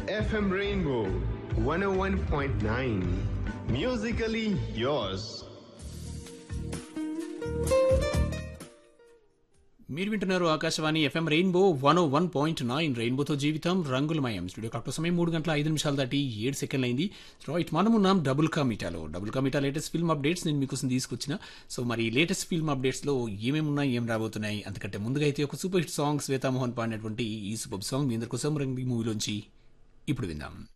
FM Rainbow 101.9. Musically yours. మీరు వింటున్నారు Akashvani FM Rainbow one one point nine రెయిన్బోతో జీవితం రంగులమయం స్టూడియో కరెక్ట్ సమయం మూడు గంటల ఐదు నిమిషాలు దాటి ఏడు సెకండ్లు అయింది రైట్ మనం ఉన్నాం డబుల్ కా మీటాలో డబుల్ కా మీటా లేటెస్ట్ ఫిల్మ్ అప్డేట్స్ నేను మీకోసం తీసుకొచ్చిన సో మరి లేటెస్ట్ ఫిల్మ్ అప్డేట్స్లో ఏమేమి ఉన్నాయి ఏం రాబోతున్నాయి అంతకంటే ముందుగా అయితే ఒక సూపర్ హిట్ సాంగ్ శ్వేతామోహన్ పాడినటువంటి ఈ సూపర్ సాంగ్ మీ అందరి కోసం రంగి మూవీలోంచి ఇప్పుడు విందాం